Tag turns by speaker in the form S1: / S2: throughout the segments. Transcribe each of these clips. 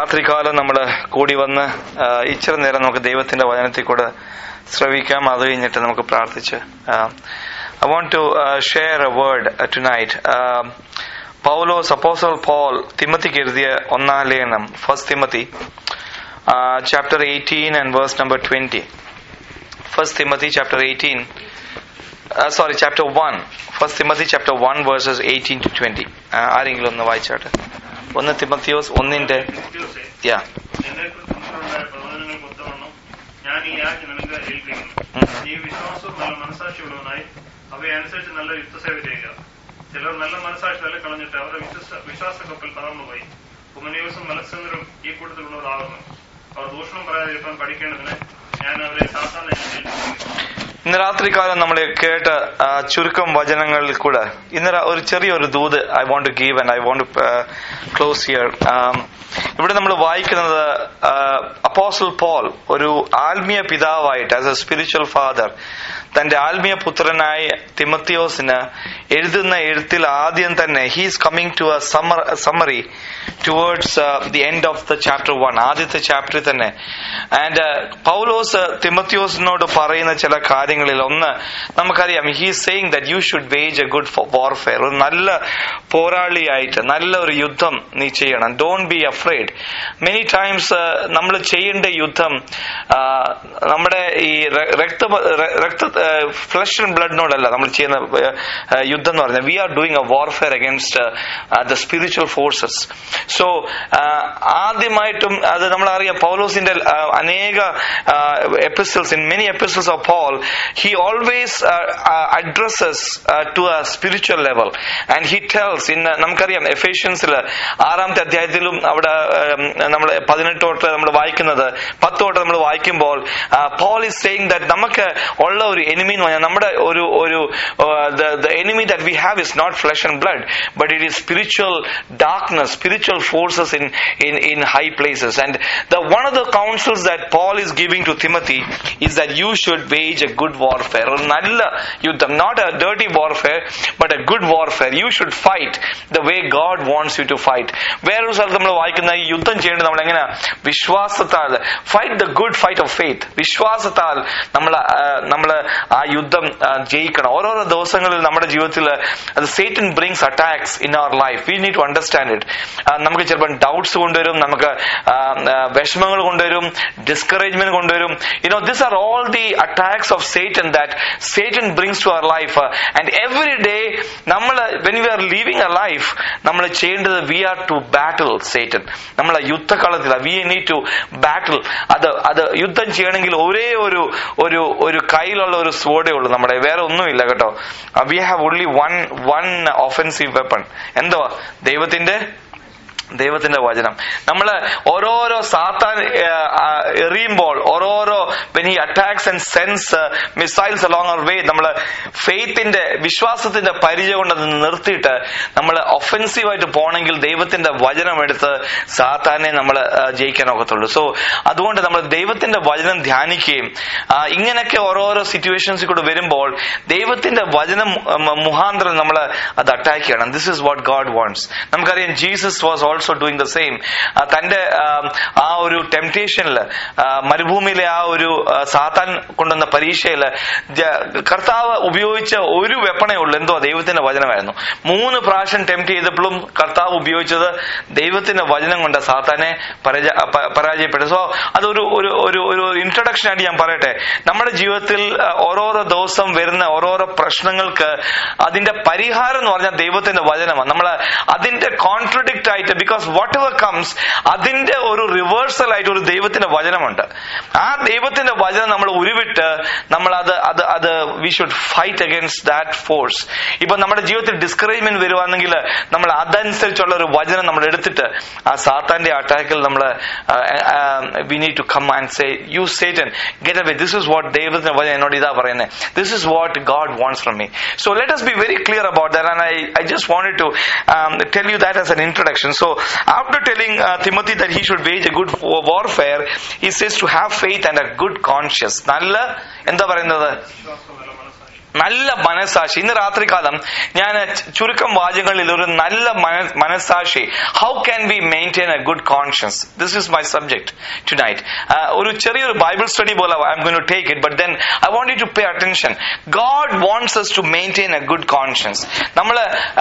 S1: രാത്രികാലം നമ്മൾ കൂടി വന്ന് ആ, ഇച്ചിരി നേരം നമുക്ക് ദൈവത്തിന്റെ വചനത്തിൽ കൂടെ ശ്രവിക്കാം അത് കഴിഞ്ഞിട്ട് നമുക്ക് പ്രാർത്ഥിച്ച് I want to share a word tonight Paulose apostle Paul തിമത്തിക്ക് എഴുതിയ ഒന്നാം ലേഖനം first Timothy chapter eighteen and verse number twenty first Timothy chapter eighteen sorry chapter one first Timothy chapter one verses eighteen to twenty ആരെങ്കിലും ഒന്ന് വായിച്ചാട്ടെ ഒന്ന് തിമത്തിയോസ് ഒന്നിന്റെ
S2: തിമോഥെയോസേ,
S1: യാ
S2: എന്നെക്കുറിച്ച് നിങ്ങളുണ്ടായ പ്രവചനങ്ങൾക്ക് ഒത്തവണ്ണം ഞാൻ ഈ ആജ്ഞ നിനക്ക് ഏൽപ്പിക്കുന്നു
S1: ഉം.
S2: നീ വിശ്വാസവും നല്ല മനസാക്ഷിയുള്ളവനായി അവയനുസരിച്ച് നല്ല യുദ്ധസേവ ചെയ്യുക ചിലർ നല്ല മനസാക്ഷി തല കളഞ്ഞിട്ട് അവരുടെ വിശ്വസ വിശ്വാസ കപ്പൽ തകർന്നുപോയി ഉമനിയോസും മത്സ്യന്തരും ഈ കൂട്ടത്തിലുള്ളവരാകുന്നു അവർ ദൂഷണം പറയാതിരിക്കാൻ പഠിക്കേണ്ടതിന് ഞാൻ അവരെ സാധാരണ ഏൽപ്പിക്കുന്നു
S1: ഇന്ന് രാത്രികാലം നമ്മൾ കേട്ട ആ, ചുരുക്കം വചനങ്ങളിൽ കൂടെ ഇന്ന് രാ- ഒരു ചെറിയൊരു ദൂത് I want to give and I want close here ഇവിടെ നമ്മൾ വായിക്കുന്നത് അപ്പോസൽ പോൾ ഒരു ആത്മീയ പിതാവായിട്ട് ആസ് എ സ്പിരിച്വൽ ഫാദർ തന്റെ ആത്മീയ പുത്രനായ തിമത്തിയോസിന് എഴുതുന്ന എഴുത്തിൽ ആദ്യം തന്നെ he's coming to a summary towards the end of the chapter one ആദ്യത്തെ ചാപ്റ്ററിൽ തന്നെ ആൻഡ് പൗലോസ് തിമത്തിയോസിനോട് പറയുന്ന ചില കാര്യങ്ങളിൽ ഒന്ന് നമുക്കറിയാം he's saying that you should wage a good warfare ഒരു നല്ല പോരാളിയായിട്ട് നല്ല ഒരു യുദ്ധം നീ ചെയ്യണം don't be afraid many times നമ്മൾ ചെയ്യേണ്ട യുദ്ധം ആ, നമ്മുടെ ഈ ര- രക്ത ര- രക്ത ഫ്ലഷ് ആൻഡ് ബ്ലഡിനോടല്ല നമ്മൾ ചെയ്യുന്ന ആ, യുദ്ധം എന്ന് പറഞ്ഞാൽ we are doing a warfare against the spiritual forces so ആദ്യമായിട്ടും അത് നമ്മളറിയാം പൗലോസിന്റെ ആ, അനേക epistles in many epistles of Paul he always addresses to a spiritual level and he tells in നമുക്കറിയാം എഫേഷ്യൻസിൽ ആറാമത്തെ അധ്യായത്തിലും അവിടെ നമ്മൾ പതിനെട്ട് തൊട്ട് നമ്മൾ വായിക്കുന്നത് പത്ത് തൊട്ട് നമ്മൾ വായിക്കുമ്പോൾ പോൾ ഇസ് സെയിങ് ദാറ്റ് നമുക്ക് ഉള്ള ഒരു എനിമി എന്ന് പറഞ്ഞാൽ നമ്മുടെ ഒരു ഒരു the enemy that we have is not flesh and blood but it is spiritual darkness spiritual forces in in in high places and the one of the counsels that paul is giving to timothy is that you should wage a good warfare ഒരു നല്ല യുദ്ധം not a dirty warfare but a good warfare you should fight the way god wants you to fight വേറൊരു സ്ഥലത്ത് നമ്മൾ വായിക്കുന്ന ഈ യുദ്ധം ചെയ്യേണ്ടത് നമ്മൾ എങ്ങനെ വിശ്വാസത്താൽ fight the good fight of faith വിശ്വാസത്താൽ നമ്മൾ നമ്മൾ ആ യുദ്ധം ആ, ജയിക്കണം ഓരോരോ ദിവസങ്ങളിൽ നമ്മുടെ ജീവിതത്തിൽ അത് Satan brings attacks in our life we need to understand it നമുക്ക് ചിലപ്പോൾ ഡൗട്ട്സ് കൊണ്ടുവരും നമുക്ക് ആ, ആ, വിഷമങ്ങൾ കൊണ്ടുവരും ഡിസ്കറേജ്മെന്റ് കൊണ്ടുവരും you know this are all the attacks of Satan that Satan brings to our life and every day നമ്മൾ when we are living a life നമ്മൾ ചെയ്യേണ്ടത് we are to battle Satan നമ്മൾ യുദ്ധകളത്തിൽ വി നീഡ് ടു ബാറ്റിൽ അത് അത് യുദ്ധം ചെയ്യണമെങ്കിൽ ഒരേ ഒരു ഒരു ഒരു കയ്യിലുള്ള ഒരു സ്വോഡേ ഉള്ളൂ നമ്മുടെ വേറെ ഒന്നുമില്ല കേട്ടോ we have only one one offensive weapon എന്തുവാ ദൈവത്തിന്റെ ദൈവത്തിന്റെ വചനം നമ്മൾ ഓരോരോ സാത്താൻ ആ, ആ, എറിയുമ്പോൾ ഓരോരോ when he attacks and sends missiles along our way നമ്മൾ ഫെയ്ത്തിന്റെ വിശ്വാസത്തിന്റെ പരിചയം കൊണ്ട് അത് നിർത്തിയിട്ട് നമ്മൾ ഒഫൻസീവായിട്ട് പോകണമെങ്കിൽ ദൈവത്തിന്റെ വചനം എടുത്ത് സാത്താനെ നമ്മൾ ജയിക്കാൻ ഒക്കത്തുള്ളൂ സോ അതുകൊണ്ട് നമ്മൾ ദൈവത്തിന്റെ വചനം ധ്യാനിക്കുകയും ആ, ഇങ്ങനെയൊക്കെ ഓരോരോ സിറ്റുവേഷൻസിൽ കൂടെ വരുമ്പോൾ ദൈവത്തിന്റെ വചനം ഉം, മുഖാന്തരം നമ്മൾ അത് അറ്റാക്ക് ചെയ്യണം this is what God wants നമുക്കറിയാം Jesus was also doing the same തന്റെ ആ, ആ ഒരു ടെംപ്റ്റേഷനിൽ മരുഭൂമിയിലെ ആ ഒരു ആ, സാത്താൻ കൊണ്ടുവന്ന പരീക്ഷയിൽ കർത്താവ് ഉപയോഗിച്ച ഒരു വെപ്പണേ ഉള്ളൂ എന്തോ ദൈവത്തിന്റെ വചനമായിരുന്നു മൂന്ന് പ്രാവശ്യം ടെംപ്റ്റ് ചെയ്തപ്പോഴും കർത്താവ് ഉപയോഗിച്ചത് ദൈവത്തിന്റെ വചനം കൊണ്ട് സാത്താനെ പരാജ- പ- പരാജയപ്പെട്ടു സോ അതൊരു ഒരു ഒരു ഒരു ഇൻട്രൊഡക്ഷൻ ആയിട്ട് ഞാൻ പറയട്ടെ നമ്മുടെ ജീവിതത്തിൽ ആ, ഓരോരോ ദിവസം വരുന്ന ഓരോരോ പ്രശ്നങ്ങൾക്ക് അതിന്റെ പരിഹാരം എന്ന് പറഞ്ഞാൽ ദൈവത്തിന്റെ വചനമാണ് നമ്മൾ അതിന്റെ കോൺട്രഡിക്റ്റ് ആയിട്ട് ബിക്കോസ് വാട്ട് എവർ കംസ് അതിന്റെ ഒരു റിവേഴ്സൽ ആയിട്ട് ഒരു ദൈവത്തിന്റെ വചനമുണ്ട് ആ ദൈവത്തിന്റെ വചനം നമ്മൾ ഉരുവിട്ട് നമ്മൾ അത് അത് അത് we should fight against that force ഇപ്പൊ നമ്മുടെ ജീവിതത്തിൽ ഡിസ്കറേജ്മെന്റ് വരുവാണെങ്കിൽ നമ്മൾ അതനുസരിച്ചുള്ള ഒരു വചനം നമ്മൾ എടുത്തിട്ട് ആ സാത്താന്റെ അറ്റാക്കിൽ നമ്മൾ we need to come and say you Satan get away this is what ദൈവത്തിന്റെ വചനം എന്നോട് ഇതാ പറയുന്നത് this is what God wants from me so let us be very clear about that and I, I just wanted to um, tell you that as an introduction so after telling uh, Timothy that he should wage a good warfare he says to have faith and a good conscience നല്ല എന്താ പറയുന്നത്
S2: വിശ്വാസം നല്ല മനസ്സാക്ഷി
S1: നല്ല മനസാക്ഷി ഇന്ന് രാത്രികാലം ഞാൻ ചുരുക്കം വാചകങ്ങളിൽ ഒരു നല്ല മന- മനസാക്ഷി how can we maintain a good conscience this is my subject tonight ഒരു ചെറിയൊരു ബൈബിൾ സ്റ്റഡി പോലെ I'm going to take it but then I want you to pay attention God wants us to maintain a good conscience നമ്മൾ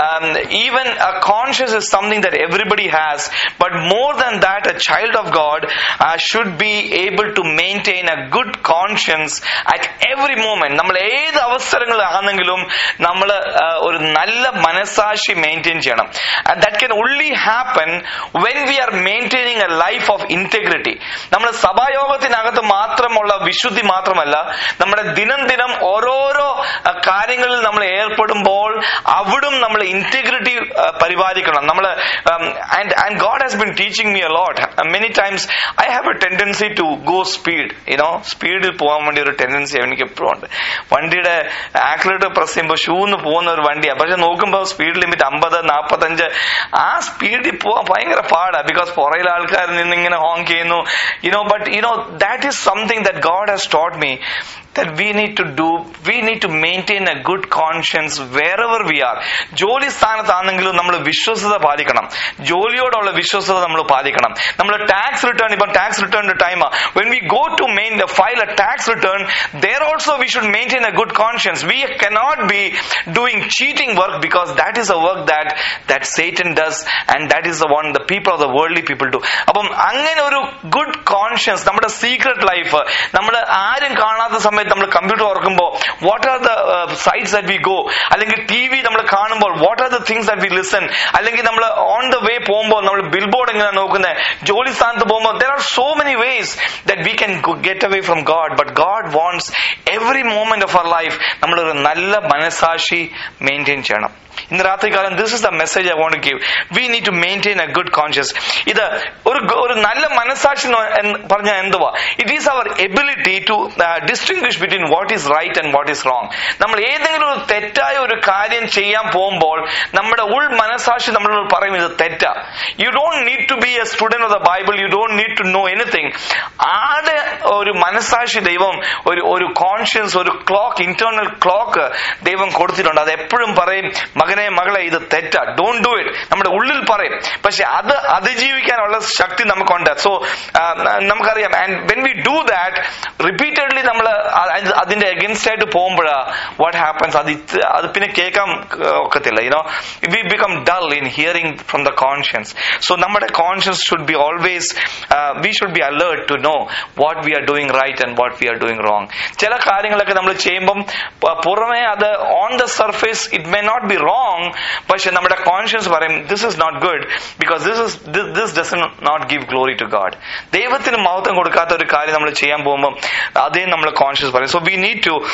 S1: even conscience is something that everybody has but more than that a child of God should be able to maintain a good conscience at every moment നമ്മൾ ഏത് അവസരങ്ങളാണെങ്കിലും നമ്മൾ ഒരു നല്ല മനസാക്ഷി maintain ചെയ്യണം that can only happen when we are maintaining a life of integrity നമ്മൾ സഭായോഗത്തിനകത്ത് മാത്രമുള്ള വിശുദ്ധി മാത്രമല്ല നമ്മുടെ ദിനം ദിനം ഓരോരോ അഹ്, കാര്യങ്ങളിൽ നമ്മൾ ഏർപ്പെടുമ്പോൾ അവിടും നമ്മൾ ഇന്റഗ്രിറ്റി പരിപാലിക്കണം നമ്മൾ and and God has been teaching me a lot many times I have a tendency to go speed you know സ്പീഡിൽ പോകാൻ വേണ്ടി ഒരു ടെൻഡൻസി എനിക്ക് എപ്പോഴും ഉണ്ട് വണ്ടിയുടെ ആക്സിലേറ്റർ പ്രസ് ചെയ്യുമ്പോൾ ഷൂന്ന് പോകുന്ന ഒരു വണ്ടിയാണ് പക്ഷെ നോക്കുമ്പോൾ സ്പീഡ് ലിമിറ്റ് അമ്പത് നാൽപ്പത്തഞ്ച് ആ സ്പീഡിൽ പോകാൻ ഭയങ്കര പാടാണ് ബിക്കോസ് പുറകിൽ ആൾക്കാർ നിന്ന് ഇങ്ങനെ ഹോങ് ചെയ്യുന്നു you know but you know that is something that God has taught me that we need to do we need to maintain a good conscience wherever we are ജോലി സ്ഥാനത്താണെങ്കിലും നമ്മൾ വിശ്വസത പാലിക്കണം ജോലിയോടുള്ള വിശ്വസത നമ്മൾ പാലിക്കണം നമ്മൾ ടാക്സ് റിട്ടേൺ ഇപ്പം ടാക്സ് റിട്ടേണിന്റെ time when we go to main file a tax return there also we should maintain a good conscience we cannot be doing cheating work because that is a work that that satan does and that is the one the people of the worldly people do അപ്പം അങ്ങനെ ഒരു good conscience നമ്മുടെ secret life നമ്മൾ ആരും കാണാത്ത സമയത്ത് നമ്മൾ computer ഓർക്കുമ്പോൾ what are the sites that we go അല്ലെങ്കിൽ ടി വി നമ്മൾ കാണുമ്പോൾ what are the things that we listen അല്ലെങ്കിൽ നമ്മൾ ഓൺ ദ വേ പോകുമ്പോൾ നമ്മൾ ബിൽ ബോർഡ് എങ്ങനെ നോക്കുന്നത് ജോലി സ്ഥാനത്ത് പോകുമ്പോൾ there are so many ways that we can get away from God but God wants every moment of our life നമ്മളൊരു നല്ല മനസാക്ഷി മെയിൻറ്റെയിൻ ചെയ്യണം ഇന്ന് രാത്രികാലം this is the message I want give we need to maintain a good conscious ഇത് ഒരു ഒരു നല്ല മനസാക്ഷി എന്ന് പറഞ്ഞാൽ എന്തുവാ it is our ability to distinguish between what is right and what is wrong നമ്മൾ ഏതെങ്കിലും ഒരു തെറ്റായ ഒരു കാര്യം ചെയ്യാൻ പോകുമ്പോൾ നമ്മുടെ ഉൾ മനസാക്ഷി നമ്മളോട് പറയും ഇത് തെറ്റാ you don't need to be a student of the Bible you don't need to know anything ആടെ ഒരു മനസാക്ഷി ദൈവം ഒരു ഒരു കോൺഷ്യൻസ് ഒരു ക്ലോക്ക് ഇന്റേണൽ ക്ലോക്ക് ദൈവം കൊടുത്തിട്ടുണ്ട് അത് എപ്പോഴും പറയും മകനെ മകളെ ഇത് തെറ്റാ ഡോണ്ട് ഡു ഇറ്റ് നമ്മുടെ ഉള്ളിൽ പറയും പക്ഷെ അത് അതിജീവിക്കാനുള്ള ശക്തി നമുക്കുണ്ട് സോ നമുക്കറിയാം and when we do that repeatedly നമ്മൾ അതിന്റെ അഗൻസ്റ്റ് ആയിട്ട് പോകുമ്പോഴാ വാട്ട് ഹാപ്പൻസ് അത് ഇത് അത് പിന്നെ കേൾക്കാൻ ഒക്കത്തില്ല you know we become dull in hearing from the conscience so നമ്മുടെ conscience should be always we should be alert to know what we are doing right and what we are doing wrong ചില കാര്യങ്ങളൊക്കെ നമ്മൾ ചെയ്യുമ്പം പ- പുറമെ അത് on the surface it may not be wrong പക്ഷെ നമ്മുടെ കോൺഷ്യൻസ് പറയും this is not good because this is this does not give glory to God ദൈവത്തിന് മഹത്വം കൊടുക്കാത്ത ഒരു കാര്യം നമ്മൾ ചെയ്യാൻ പോകുമ്പോൾ അതേ നമ്മൾ കോൺഷ്യൻസ് പറയും so we need to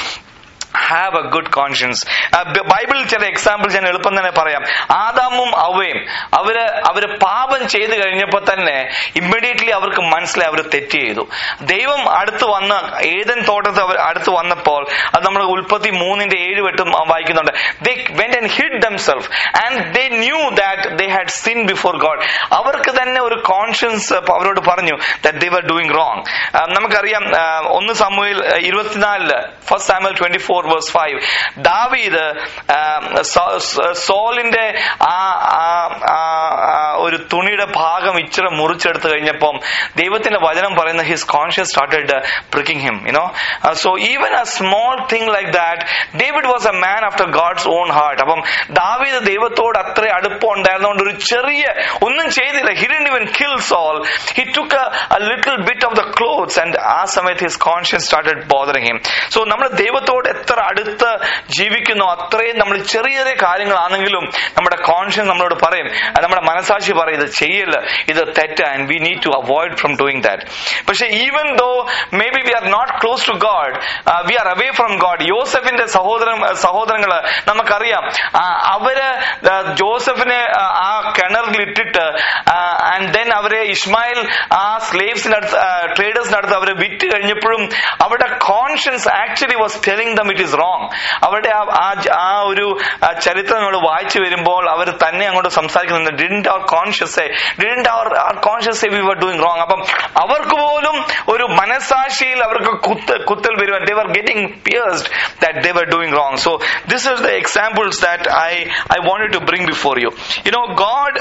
S1: have a good conscience ബൈബിളിൽ ചില എക്സാമ്പിൾ ഞാൻ എളുപ്പം തന്നെ പറയാം ആദാമും അവയും അവര് അവര് പാപം ചെയ്തു കഴിഞ്ഞപ്പോൾ തന്നെ ഇമ്മീഡിയറ്റ്ലി അവർക്ക് മനസ്സിലായി അവർ തെറ്റ് ചെയ്തു ദൈവം അടുത്ത് വന്ന് ഏതൻ തോട്ടത്ത് അവർ അടുത്ത് വന്നപ്പോൾ അത് നമ്മൾ ഉൽപ്പത്തി മൂന്നിന്റെ ഏഴ് വെട്ടും വായിക്കുന്നുണ്ട് they went and hid themselves and they knew that they had sin before God അവർക്ക് തന്നെ ഒരു കോൺഷ്യൻസ് അവരോട് പറഞ്ഞു that they were doing wrong നമുക്കറിയാം ആ, ഒന്ന് സമൂഹയിൽ ഇരുപത്തിനാലില് first Samuel twenty four verse five Daveed ആ, സോ- സോ- സോളിന്റെ ആ ആ- ആ- ആ ഒരു തുണിയുടെ ഭാഗം ഇച്ചിരി മുറിച്ചെടുത്ത് കഴിഞ്ഞപ്പം ദൈവത്തിന്റെ വചനം പറയുന്ന his conscious started pricking him you know so even a small thing like that David was a man after God's own heart അപ്പം ദാവീദ് ദൈവത്തോട് അത്ര അടുപ്പം ഉണ്ടായിരുന്നതുകൊണ്ട് ഒരു ചെറിയ ഒന്നും ചെയ്തില്ല hidden even kill Saul he took a little bit of the clothes and ആ സമയത്ത് his conscious started bothering him so നമ്മൾ ദൈവത്തോട് എത്ര അടുത്ത് ജീവിക്കുന്നു അത്രയും നമ്മൾ ചെറിയ ചെറിയ കാര്യങ്ങളാണെങ്കിലും നമ്മുടെ കോൺഷ്യൻസ് നമ്മളോട് പറയും അത് നമ്മുടെ മനസാക്ഷി പറയും ഇത് ചെയ്യല്ല ഇത് തെറ്റ് and we need to avoid from doing that പക്ഷെ even though may be we are not close to God we are away from God യോസഫിന്റെ സഹോദരൻ സഹോദരങ്ങള് നമുക്കറിയാം ആ, അവര് ആ, ജോസഫിനെ ആ, ആ കിണറിൽ ഇട്ടിട്ട് ആൻഡ് ദെൻ അവരെ ഇസ്മായിൽ ആ സ്ലേവ്സിന്റെ അടുത്ത് ട്രേഡേഴ്സിന്റെ അടുത്ത് അവരെ വിറ്റ് കഴിഞ്ഞപ്പോഴും അവരുടെ conscience actually was telling them it it is wrong അവരുടെ ആ- ആ ജ- ആ ഒരു ആ ചരിത്രം നമ്മൾ വായിച്ചു വരുമ്പോൾ അവർ തന്നെ അങ്ങോട്ട് സംസാരിക്കുന്നുണ്ട് didn't our conscious didn't our conscious we were doing wrong അപ്പം അവർക്ക് പോലും ഒരു മനസാക്ഷിയിൽ അവർക്ക് കുത്ത് കുത്തൽ വരുവാൻ they were getting pierced that they were doing wrong so this is the examples that I I wanted to bring before you you know god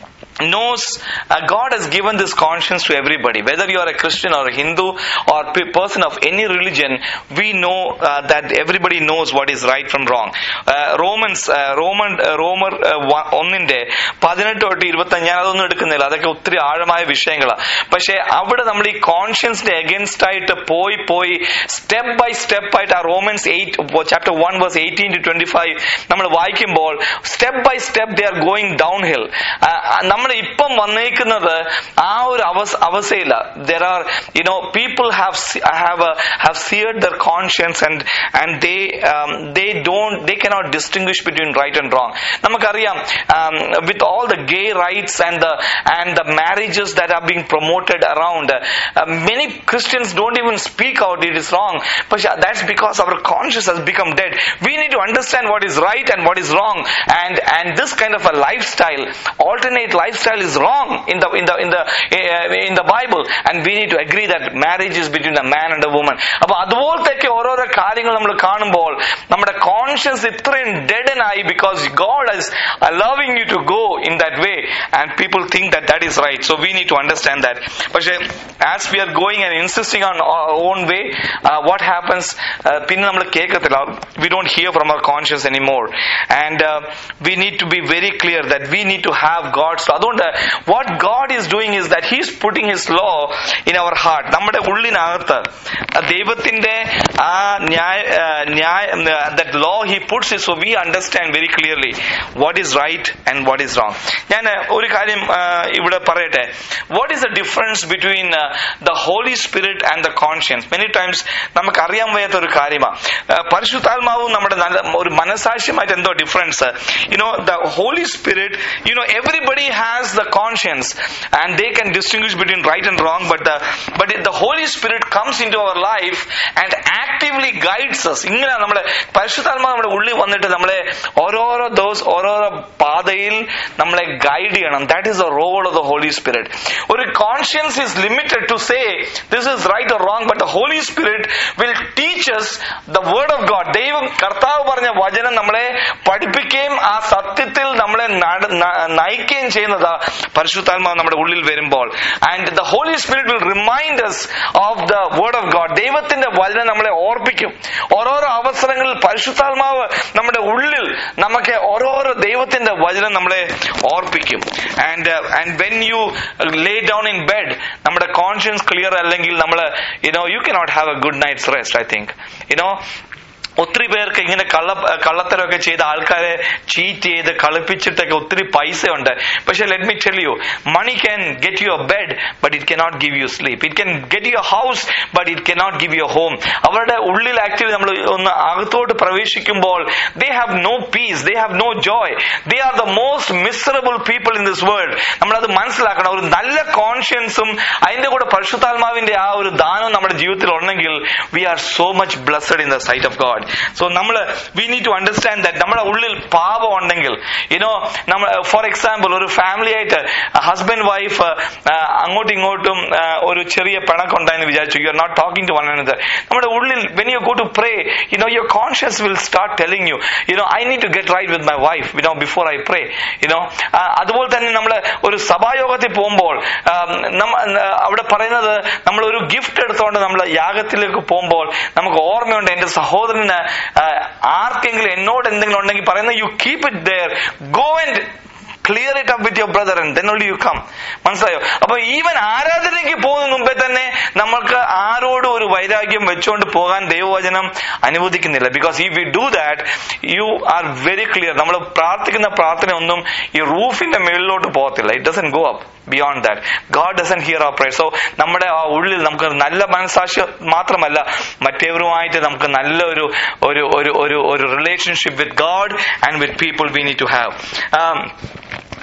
S1: knows uh, God has given this conscience to everybody. Whether you are a Christian or a Hindu or pe- person of any religion, we know uh, that everybody knows what is right from wrong. Uh, Romans, uh, Roman, uh, റോമർ ഒന്നിന്റെ പതിനെട്ട് തൊട്ട് ഇരുപത്തി ഞാൻ അതൊന്നും എടുക്കുന്നില്ല അതൊക്കെ ഒത്തിരി ആഴമായ വിഷയങ്ങളാണ് പക്ഷെ അവിടെ നമ്മൾ ഈ കോൺഷ്യൻസിന്റെ എഗൻസ്റ്റ് ആയിട്ട് പോയി പോയി സ്റ്റെപ്പ് ബൈ സ്റ്റെപ്പ് ആയിട്ട് ആ Romans eight chapter one verse eighteen to twenty five നമ്മൾ വായിക്കുമ്പോൾ step by step they are going downhill നമ്മൾ ഇപ്പം വന്നേക്കുന്നത് ആ ഒരു അവസ്ഥ അവസ്ഥയില്ല there are you know people have have have seared their conscience and and they they don't they cannot distinguish between right and wrong നമുക്കറിയാം with all the gay rights and the and the marriages that are being promoted around many Christians don't even speak out it is wrong പക്ഷെ that's because our conscious has become dead we need to understand what is right and what is wrong and and this kind of a lifestyle alternate lifestyle is wrong in the in the in the uh, in the bible and we need to agree that marriage is between a man and a woman അപ്പൊ അതുപോലത്തെ ഓരോരോ കാര്യങ്ങൾ നമ്മൾ കാണുമ്പോൾ നമ്മുടെ conscience ഇത്രയും deaden ആയി because God is allowing you to go in that way and people think that that is right so we need to understand that പക്ഷേ as we are going and insisting on on way what happens പിന്നെ നമ്മൾ കേൾക്കത്തില്ല we don't hear from our conscious anymore and we need to be very clear that we need to have God's അതുകൊണ്ട് what God is doing is that he's putting his law in our heart നമ്മുടെ ഉള്ളിനകത്ത് ദൈവത്തിന്റെ ആ ന്യായ ന്യായ that law he puts so we understand very clearly what is right and what is wrong ഞാൻ ഒരു കാര്യം ആ, ഇവിടെ പറയട്ടെ what is the difference between the Holy Spirit and the conscience many times നമുക്ക് അറിയാൻ വയ്യാത്ത ഒരു കാര്യമാണ് പരിശുദ്ധാത്മാവും നമ്മുടെ നല്ല ഒരു മനസാക്ഷ്യമായിട്ട് എന്തോ difference you know the Holy Spirit you know everybody has the conscience and they can distinguish between right and wrong but but the Holy Spirit comes into our life and actively guides us ഇങ്ങനെ നമ്മളെ പരിശുദ്ധാത്മാവ് നമ്മുടെ ഉള്ളിൽ വന്നിട്ട് നമ്മളെ ഓരോരോ ദിവസം ഓരോരോ പാതയിൽ നമ്മളെ ഗൈഡ് ചെയ്യണം that is the role of the Holy Spirit ഒരു conscience is limited to say this is right or wrong but the Holy Spirit will teaches the word of God ദൈവം കർത്താവ് പറഞ്ഞ വചനം നമ്മളെ പഠിപ്പിക്കുകയും ആ സത്യത്തിൽ നമ്മളെ നട- ന- നയിക്കുകയും ചെയ്യുന്നത് പരിശുദ്ധാത്മാവ് നമ്മുടെ ഉള്ളിൽ വരുമ്പോൾ and the Holy Spirit will remind us of the word of God ദൈവത്തിന്റെ വചനം നമ്മളെ ഓർപ്പിക്കും ഓരോരോ അവസരങ്ങളിൽ പരിശുദ്ധാത്മാവ് നമ്മുടെ ഉള്ളിൽ നമുക്ക് ഓരോരോ ദൈവത്തിന്റെ വചനം നമ്മളെ ഓർപ്പിക്കും and and when you lay down in bed നമ്മുടെ കോൺഷ്യൻസ് ക്ലിയർ അല്ലെങ്കിൽ നമ്മൾ you know you cannot have a good night's rest I think you know ഒത്തിരി പേർക്ക് ഇങ്ങനെ കള്ള കള്ളത്തരമൊക്കെ ചെയ്ത ആൾക്കാരെ ചീറ്റ് ചെയ്ത് കളിപ്പിച്ചിട്ടൊക്കെ ഒത്തിരി പൈസയുണ്ട് പക്ഷെ let me tell you money can get you a bed but it cannot give you sleep it can get you house but it cannot give you home അവരുടെ ഉള്ളിൽ ആക്ച്വലി നമ്മൾ ഒന്ന് അകത്തോട്ട് പ്രവേശിക്കുമ്പോൾ they have no peace they have no joy they are the most miserable people in this world നമ്മളത് മനസ്സിലാക്കണം ഒരു നല്ല കോൺഷ്യൻസും അതിന്റെ കൂടെ പരിശുദ്ധാത്മാവിന്റെ ആ ഒരു ദാനം നമ്മുടെ ജീവിതത്തിൽ ഉണ്ടെങ്കിൽ we are so much blessed in the sight of God so നമ്മൾ we need to understand that നമ്മുടെ ഉള്ളിൽ പാപം ഉണ്ടെങ്കിൽ യുനോ നമ്മൾ ഫോർ എക്സാമ്പിൾ ഒരു ഫാമിലി ആയിട്ട് ഹസ്ബൻഡ് വൈഫ് അങ്ങോട്ടും ഇങ്ങോട്ടും ആ, ഒരു ചെറിയ പിണക്കുണ്ടായെന്ന് വിചാരിച്ചു you are not talking to one another നമ്മുടെ ഉള്ളിൽ when you go to pray you know your conscious will start telling you you know I need to get right with my wife you know before I pray you know അതുപോലെ തന്നെ നമ്മൾ ഒരു സഭായോഗത്തിൽ പോകുമ്പോൾ ആ, നമ്മ- അവിടെ പറയുന്നത് നമ്മൾ ഒരു ഗിഫ്റ്റ് എടുത്തുകൊണ്ട് നമ്മൾ യാഗത്തിലേക്ക് പോകുമ്പോൾ നമുക്ക് ഓർമ്മയുണ്ട് എന്റെ സഹോദരന് ആ, ആർക്കെങ്കിലും എന്നോട് എന്തെങ്കിലും ഉണ്ടെങ്കിൽ പറയുന്നത് you keep it there go and clear it up with your brother and then only you come മനസ്സിലായോ അപ്പൊ ഈവൻ ആരാധനയ്ക്ക് പോകുന്ന മുമ്പേ തന്നെ നമ്മൾക്ക് ആരോടും ഒരു വൈരാഗ്യം വെച്ചുകൊണ്ട് പോകാൻ ദൈവവചനം അനുവദിക്കുന്നില്ല ബിക്കോസ് ഈ we do that you are very clear നമ്മൾ പ്രാർത്ഥിക്കുന്ന പ്രാർത്ഥന ഒന്നും ഈ റൂഫിന്റെ മുകളിലോട്ട് പോകത്തില്ല it doesn't go up beyond that God doesn't hear ആ പ്രേ സോ നമ്മുടെ ആ ഉള്ളിൽ നമുക്ക് നല്ല മനസാക്ഷി മാത്രമല്ല മറ്റേവരുമായിട്ട് നമുക്ക് നല്ല ഒരു ഒരു ഒരു ഒരു ഒരു relationship with God and with people we need to have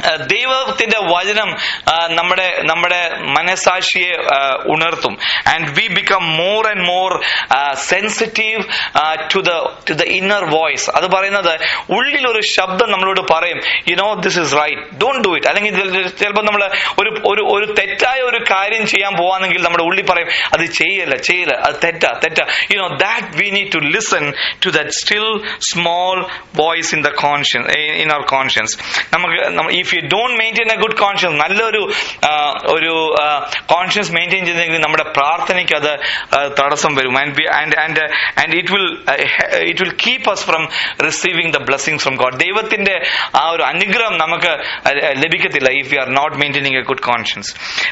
S1: ആ, ദൈവത്തിന്റെ വചനം ആ, നമ്മുടെ നമ്മുടെ മനസാക്ഷിയെ ആ, ഉണർത്തും and we become more and more sensitive to the to the inner voice അത് പറയുന്നത് ഉള്ളിൽ ഒരു ശബ്ദം നമ്മളോട് പറയും you know this is right don't do it അല്ലെങ്കിൽ ചിലപ്പോൾ നമ്മൾ ഒരു ഒരു ഒരു തെറ്റായ ഒരു കാര്യം ചെയ്യാൻ പോവാണെങ്കിൽ നമ്മുടെ ഉള്ളിൽ പറയും അത് ചെയ്യല്ല ചെയ്യല്ല അത് തെറ്റാ തെറ്റാ you know that we need to listen to that still small voice in the conscience in our conscience നമുക്ക് if you don't maintain a good conscience നല്ലൊരു ആ, ഒരു കോൺഷ്യൻസ് മെയിൻറ്റെയിൻ ചെയ്തെങ്കിൽ നമ്മുടെ പ്രാർത്ഥനയ്ക്ക് അത് ആ, തടസ്സം വരും and and and and it will it will keep us from receiving the blessings from God ദൈവത്തിന്റെ ആ ഒരു അനുഗ്രഹം നമുക്ക് ആ, ലഭിക്കത്തില്ല if you are not maintaining a good conscience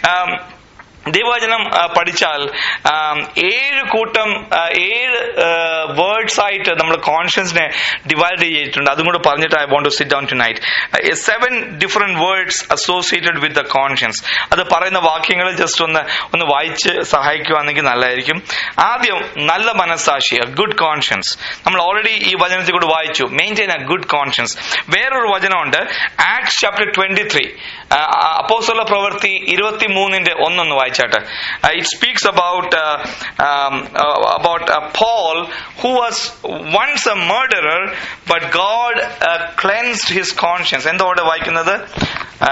S1: ദൈവവചനം ആ, പഠിച്ചാൽ ആം, ഏഴ് കൂട്ടം ആ, ഏഴ് വേർഡ്സ് ആയിട്ട് നമ്മൾ കോൺഷ്യൻസിനെ ഡിവൈഡ് ചെയ്തിട്ടുണ്ട് അതും കൂടെ പറഞ്ഞിട്ട് I want to sit down tonight seven different words associated with the conscience അത് പറയുന്ന വാക്യങ്ങൾ ജസ്റ്റ് ഒന്ന് ഒന്ന് വായിച്ച് സഹായിക്കുവാണെങ്കിൽ നല്ലതായിരിക്കും ആദ്യം നല്ല മനസ്സാക്ഷി ഗുഡ് കോൺഷ്യൻസ് നമ്മൾ ഓൾറെഡി ഈ വചനത്തിൽ കൂടെ വായിച്ചു മെയിൻറ്റെയിൻ എ ഗുഡ് കോൺഷ്യൻസ് വേറൊരു വചനമുണ്ട് ആക്ട് ചാപ്റ്റർ ട്വന്റി ത്രീ അപ്പോസ്തല പ്രവൃത്തി ഇരുപത്തി മൂന്നിന്റെ ഒന്നൊന്ന് വായിച്ചാട്ടെ it speaks about about Paul who was once a murderer but God cleansed his conscience എന്തോടെ വായിക്കുന്നത് ആ,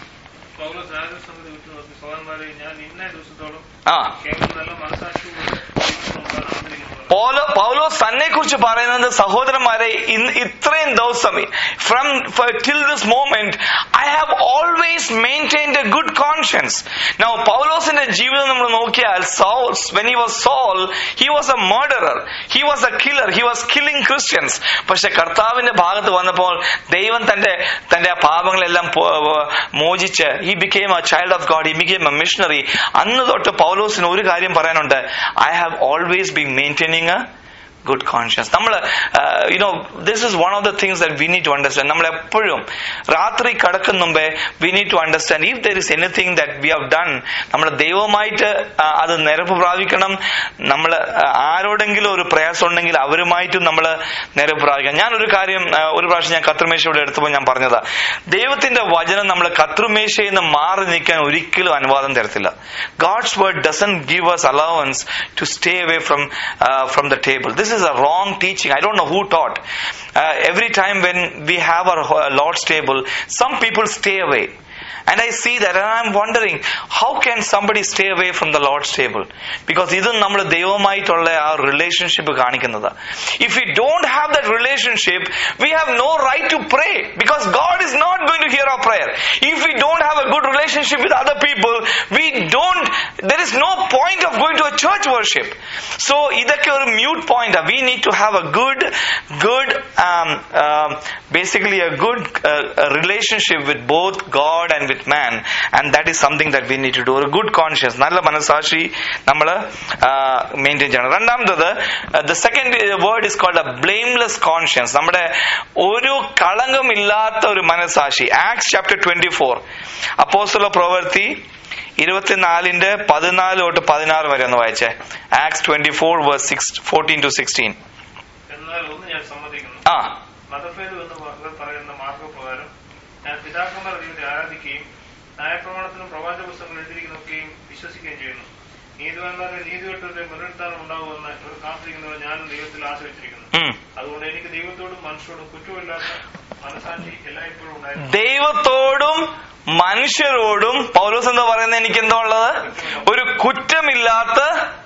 S2: പൗലോസ് ആദ്യ സമിതി വിട്ടു നോക്കി സഹോദരന്മാരെ ഞാൻ ഇന്ന ദിവസത്തോളം
S1: ആ
S2: കേവലം നല്ല മനസാക്ഷിയോടെ ജീവിക്കണമെന്നാണ് ആഗ്രഹിക്കുന്നത്
S1: പൗലോ പൗലോസ് തന്നെ കുറിച്ച് പറയുന്നത് സഹോദരന്മാരെ ഇന്ന് ഇത്രയും ദിവസം from till this moment I have always maintained a good conscience now പൗലോസിന്റെ ജീവിതം നമ്മൾ നോക്കിയാൽ when he was Saul he was a murderer he was a killer he was killing Christians പക്ഷെ കർത്താവിന്റെ ഭാഗത്ത് വന്നപ്പോൾ ദൈവം തന്റെ തന്റെ ആ പാപങ്ങളെല്ലാം പോ- മോചിച്ച് he became a child of God he became a missionary അന്ന് തൊട്ട് പൗലോസിന് ഒരു കാര്യം പറയാനുണ്ട് I have always been maintaining a good conscience നമ്മൾ you know this is one of the things that we need to understand നമ്മൾ എപ്പോഴും രാത്രി കടക്കും മുമ്പേ we need to understand if there is anything that we have done നമ്മൾ ദൈവമായിട്ട് ആ, അത് നിരപ്പ് പ്രാപിക്കണം നമ്മൾ ആരോടെങ്കിലും ഒരു പ്രയാസം ഉണ്ടെങ്കിൽ അവരുമായിട്ടും നമ്മൾ നിരപ്പ് പ്രാപിക്കണം ഞാനൊരു കാര്യം ആ, ഒരു പ്രാവശ്യം ഞാൻ കത്രുമേശയോട് എടുത്തപ്പോൾ ഞാൻ പറഞ്ഞതാ ദൈവത്തിന്റെ വചനം നമ്മൾ കത്രുമേശയിൽ നിന്ന് മാറി നിൽക്കാൻ ഒരിക്കലും അനുവാദം തരത്തില്ല God's word doesn't give us allowance to stay away from uh, from the table this is a wrong teaching i don't know who taught uh, every time when we have our uh, lord's table some people stay away and I see that and I'm wondering how can somebody stay away from the Lord's table because ഇതും നമ്മൾ ദൈവമായിട്ടുള്ള ആ relationship കാണിക്കുന്നത് if we don't have that relationship we have no right to pray because God is not going to hear our prayer if we don't have a good relationship with other people we don't there is no point of going to a church worship so ഇതൊക്കെ ഒരു moot point we need to have a good good um, um, basically a good uh, a relationship with both God and with man and that is something that we need to do ഒരു good conscious നല്ല മനസാക്ഷി നമ്മൾ maintain ചെയ്യണം രണ്ടാമത്തത് the second word is called a blameless conscience നമ്മുടെ ഒരു കളങ്കമില്ലാത്ത ഒരു മനസാക്ഷി ആക്സ് ചാപ്റ്റർ ട്വന്റി ഫോർ അപ്പോസ്തല പ്രവൃത്തി ഇരുപത്തിനാലിന്റെ പതിനാല് തൊട്ട് പതിനാറ് വരെ ഒന്ന് വായിച്ചേ Acts twenty four verse six fourteen to sixteen
S2: എന്നാൽ ഒന്ന് ഞാൻ സമ്മതിക്കുന്നു
S1: ആ
S2: മതഭേദം എന്ന് ഇവർ പറയുന്ന മാർഗപ്രകാരം ഞാൻ പിതാക്കന്മാർ ദൈവത്തെ ആരാധിക്കുകയും ന്യായപ്രമാണത്തിനും പ്രവാചക പുസ്തകങ്ങൾ എഴുതിയിരിക്കുന്നതൊക്കെയും വിശ്വസിക്കുകയും ചെയ്യുന്നു നീതിവാന്മാരുടെ നീതികെട്ടവരുടെ പുനരുത്ഥാനം ഉണ്ടാകുമെന്ന് ഇവർ കാത്തിരിക്കുന്നവർ ഞാനും ദൈവത്തിൽ ആശ്രയിച്ചിരിക്കുന്നു
S1: ഉം.
S2: അതുകൊണ്ട് എനിക്ക് ദൈവത്തോടും മനുഷ്യരോടും കുറ്റമില്ലാത്ത മനസാക്ഷി എല്ലായ്പ്പോഴും ഉണ്ടായിരുന്നു
S1: ദൈവത്തോടും മനുഷ്യരോടും പൗലോസ് എന്താ പറയുന്നത് എനിക്ക് എന്താ ഉള്ളത് ഒരു കുറ്റമില്ലാത്ത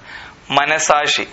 S1: മനസാക്ഷി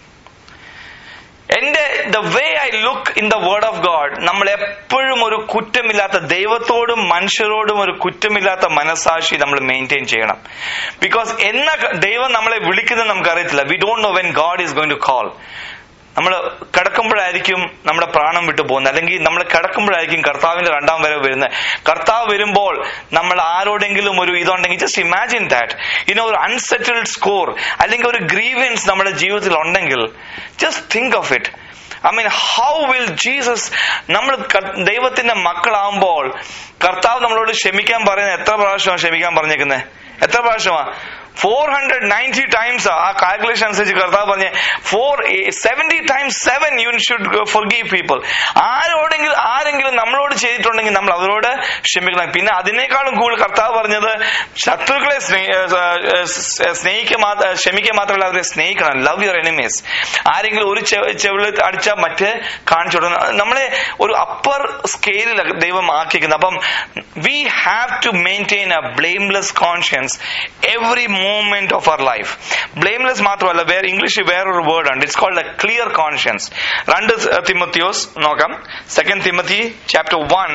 S1: എന്റെ the way I look in the word of God നമ്മൾ എപ്പോഴും ഒരു കുറ്റമില്ലാത്ത ദൈവത്തോടും മനുഷ്യരോടും ഒരു കുറ്റമില്ലാത്ത മനസാക്ഷി നമ്മൾ മെയിൻറ്റെയിൻ ചെയ്യണം ബിക്കോസ് എന്ന ദൈവം നമ്മളെ വിളിക്കുന്നത് നമുക്കറിയത്തില്ല we don't know when God is going to call നമ്മൾ കിടക്കുമ്പോഴായിരിക്കും നമ്മുടെ പ്രാണം വിട്ടു പോകുന്നത് അല്ലെങ്കിൽ നമ്മൾ കിടക്കുമ്പോഴായിരിക്കും കർത്താവിന്റെ രണ്ടാം വരവ് വരുന്നത് കർത്താവ് വരുമ്പോൾ നമ്മൾ ആരോടെങ്കിലും ഒരു ഇതുണ്ടെങ്കിൽ ജസ്റ്റ് ഇമാജിൻ ദാറ്റ് ഇനോ ഒരു അൺസെറ്റിൽഡ് സ്കോർ അല്ലെങ്കിൽ ഒരു ഗ്രീവൻസ് നമ്മുടെ ജീവിതത്തിൽ ഉണ്ടെങ്കിൽ just think of it I mean how will Jesus നമ്മൾ ക- ദൈവത്തിന്റെ മക്കളാവുമ്പോൾ കർത്താവ് നമ്മളോട് ക്ഷമിക്കാൻ പറയുന്നത് എത്ര പ്രാവശ്യമാണ് ക്ഷമിക്കാൻ പറഞ്ഞേക്കുന്നത് എത്ര പ്രാവശ്യമാ ഫോർ ഹൺഡ്രഡ് നയൻറ്റി ടൈംസ് ആ കാൽക്കുലേഷൻ അനുസരിച്ച് കർത്താവ് പറഞ്ഞ for seventy times seven you should forgive people ആരോടെങ്കിലും ആരെങ്കിലും നമ്മളോട് ചെയ്തിട്ടുണ്ടെങ്കിൽ നമ്മൾ അവരോട് ക്ഷമിക്കണം പിന്നെ അതിനേക്കാളും കൂടുതൽ കർത്താവ് പറഞ്ഞത് ശത്രുക്കളെ സ്നേ- ഏഹ് ഏഹ് സ്നേഹിക്കുക മാത്ര ക്ഷമിക്കുക മാത്രമല്ല അവരെ സ്നേഹിക്കണം ലവ് യുവർ എനിമീസ് ആരെങ്കിലും ഒരു ചെവിളി അടിച്ചാൽ മറ്റേ കാണിച്ചു കൊടുക്കണം നമ്മളെ ഒരു അപ്പർ സ്കെയിലിൽ ദൈവം ആക്കിയിരിക്കുന്നത് അപ്പം we have to maintain a blameless conscience every moment of our life blameless മാത്രമല്ല വേറെ ഇംഗ്ലീഷിൽ വേറൊരു വേർഡ് ഉണ്ട് it's called a clear conscience രണ്ട് തിമത്തിയോസ് നോക്കാം സെക്കൻഡ് തിമത്തി ചാപ്റ്റർ വൺ